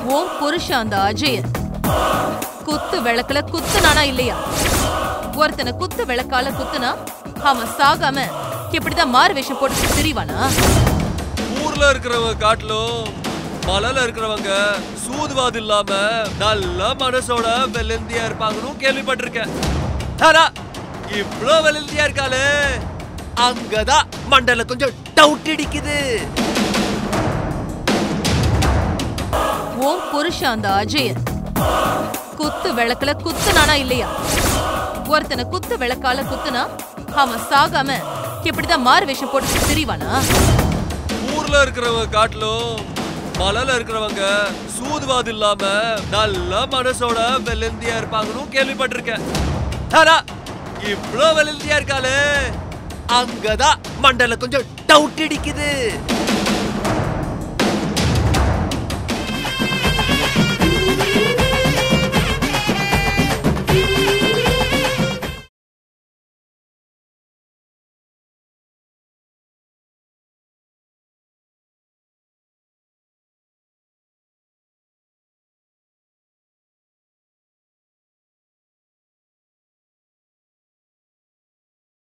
உன் புருஷன் அந்த அஜயன் குத்து விளக்குல குத்துனானா இல்லையா ஒருத்தனை குத்து விளக்கால குத்துனா அவன் சாகாம இப்படிதான் மாறு வேஷம் போட்டு திரிவானா ஊர்ல இருக்கிறவங்க காட்டிலும் மலையில இருக்கிறவங்க சூதுவாது இல்லாம நல்ல மனசோட வெள்ளந்தியா இருப்பாங்கன்னு கேள்விப்பட்டிருக்கேன் ஆனா இவ்ளோ வெள்ளந்தியா இருக்காளே அங்கதான் மண்டல கொஞ்சம் டவுட் அடிக்குது உன் புருஷன் அந்த அஜயன் குத்து விளக்குல குத்துனானா இல்லையா ஒருத்தனை குத்து விளக்கால குத்துனா அவன் சாகாம இப்படிதான் மாறு வேஷம் போட்டு திரிவானா ஊர்ல இருக்கிறவங்க காட்டிலும் மலையில இருக்கிறவங்க சூதுவாது இல்லாம நல்ல மனசோட வெள்ளந்தியா இருப்பாங்கன்னு கேள்விப்பட்டிருக்கேன் ஆனா இவ்ளோ வெள்ளந்தியா இருக்காளே அங்கதான் மண்டல கொஞ்சம் டவுட் அடிக்குது